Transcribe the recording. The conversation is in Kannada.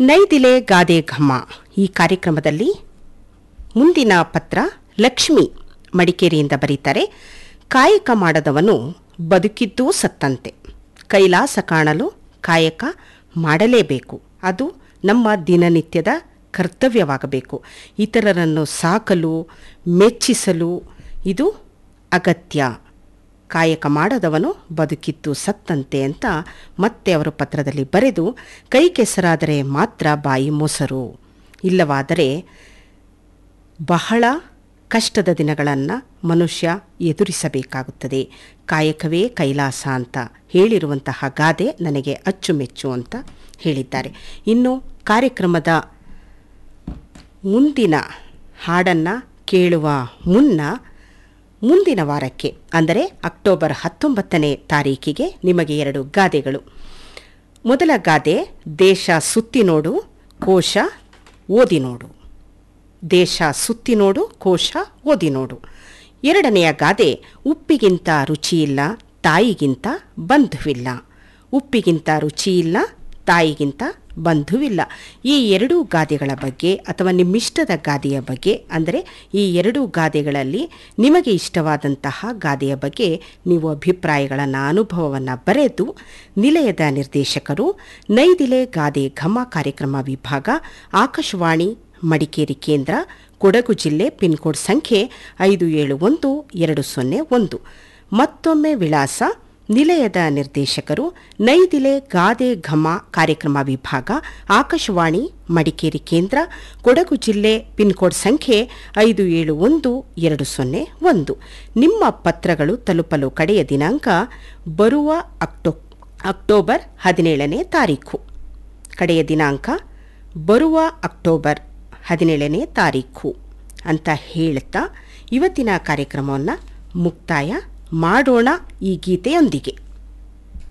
ನೈದಿಲೆ ಗಾದೆ ಘಮ್ಮ ಈ ಕಾರ್ಯಕ್ರಮದಲ್ಲಿ ಮುಂದಿನ ಪತ್ರ ಲಕ್ಷ್ಮಿ ಮಡಿಕೇರಿಯಿಂದ ಬರೀತಾರೆ ಕಾಯಕ ಮಾಡದವನು ಬದುಕಿದ್ದೂ ಸತ್ತಂತೆ ಕೈಲಾಸ ಕಾಣಲು ಕಾಯಕ ಮಾಡಲೇಬೇಕು ಅದು ನಮ್ಮ ದಿನನಿತ್ಯದ ಕರ್ತವ್ಯವಾಗಬೇಕು ಇತರರನ್ನು ಸಾಕಲು ಮೆಚ್ಚಿಸಲು ಇದು ಅಗತ್ಯ ಕಾಯಕ ಮಾಡದವನು ಬದುಕಿದ್ದು ಸತ್ತಂತೆ ಅಂತ ಮತ್ತೆ ಅವರು ಪತ್ರದಲ್ಲಿ ಬರೆದು ಕೈ ಕೆಸರಾದರೆ ಮಾತ್ರ ಬಾಯಿ ಮೊಸರು ಇಲ್ಲವಾದರೆ ಬಹಳ ಕಷ್ಟದ ದಿನಗಳನ್ನು ಮನುಷ್ಯ ಎದುರಿಸಬೇಕಾಗುತ್ತದೆ ಕಾಯಕವೇ ಕೈಲಾಸ ಅಂತ ಹೇಳಿರುವಂತಹ ಗಾದೆ ನನಗೆ ಅಚ್ಚುಮೆಚ್ಚು ಅಂತ ಹೇಳಿದ್ದಾರೆ ಇನ್ನು ಕಾರ್ಯಕ್ರಮದ ಮುಂದಿನ ಹಾಡನ್ನು ಕೇಳುವ ಮುನ್ನ ಮುಂದಿನ ವಾರಕ್ಕೆ ಅಂದರೆ ಅಕ್ಟೋಬರ್ ಹತ್ತೊಂಬತ್ತನೇ ತಾರೀಕಿಗೆ ನಿಮಗೆ ಎರಡು ಗಾದೆಗಳು ಮೊದಲ ಗಾದೆ ದೇಶ ಸುತ್ತಿ ನೋಡು ಕೋಶ ಓದಿ ನೋಡು ದೇಶ ಸುತ್ತಿ ನೋಡು ಕೋಶ ಓದಿ ನೋಡು ಎರಡನೆಯ ಗಾದೆ ಉಪ್ಪಿಗಿಂತ ರುಚಿಯಿಲ್ಲ ತಾಯಿಗಿಂತ ಬಂಧುವಿಲ್ಲ ಉಪ್ಪಿಗಿಂತ ರುಚಿಯಿಲ್ಲ ತಾಯಿಗಿಂತ ಬಂಧುವಿಲ್ಲ ಈ ಎರಡೂ ಗಾದೆಗಳ ಬಗ್ಗೆ ಅಥವಾ ನಿಮ್ಮಿಷ್ಟದ ಗಾದೆಯ ಬಗ್ಗೆ ಅಂದರೆ ಈ ಎರಡೂ ಗಾದೆಗಳಲ್ಲಿ ನಿಮಗೆ ಇಷ್ಟವಾದಂತಹ ಗಾದೆಯ ಬಗ್ಗೆ ನೀವು ಅಭಿಪ್ರಾಯಗಳನ್ನು ಅನುಭವವನ್ನು ಬರೆದು ನಿಲಯದ ನಿರ್ದೇಶಕರು ನೈದಿಲೆ ಗಾದೆ ಘಮ ಕಾರ್ಯಕ್ರಮ ವಿಭಾಗ ಆಕಾಶವಾಣಿ ಮಡಿಕೇರಿ ಕೇಂದ್ರ ಕೊಡಗು ಜಿಲ್ಲೆ ಪಿನ್ಕೋಡ್ ಸಂಖ್ಯೆ ಐದು ಏಳು ಒಂದು ಎರಡು ಸೊನ್ನೆ ಒಂದು ಮತ್ತೊಮ್ಮೆ ವಿಳಾಸ ನಿಲಯದ ನಿರ್ದೇಶಕರು ನೈದಿಲೆ ಗಾದೆ ಘಮ ಕಾರ್ಯಕ್ರಮ ವಿಭಾಗ ಆಕಾಶವಾಣಿ ಮಡಿಕೇರಿ ಕೇಂದ್ರ ಕೊಡಗು ಜಿಲ್ಲೆ ಪಿನ್ಕೋಡ್ ಸಂಖ್ಯೆ ಐದು ಏಳು ಒಂದು ಎರಡು ಸೊನ್ನೆ ಒಂದು ನಿಮ್ಮ ಪತ್ರಗಳು ತಲುಪಲು ಕಡೆಯ ದಿನಾಂಕ ಬರುವ ಅಕ್ಟೋ ಅಕ್ಟೋಬರ್ ಹದಿನೇಳನೇ ತಾರೀಖು ಕಡೆಯ ದಿನಾಂಕ ಬರುವ ಅಕ್ಟೋಬರ್ ಹದಿನೇಳನೇ ತಾರೀಖು ಅಂತ ಹೇಳ್ತಾ ಇವತ್ತಿನ ಕಾರ್ಯಕ್ರಮವನ್ನು ಮುಕ್ತಾಯ ಮಾಡೋಣ ಈ ಗೀತೆಯೊಂದಿಗೆ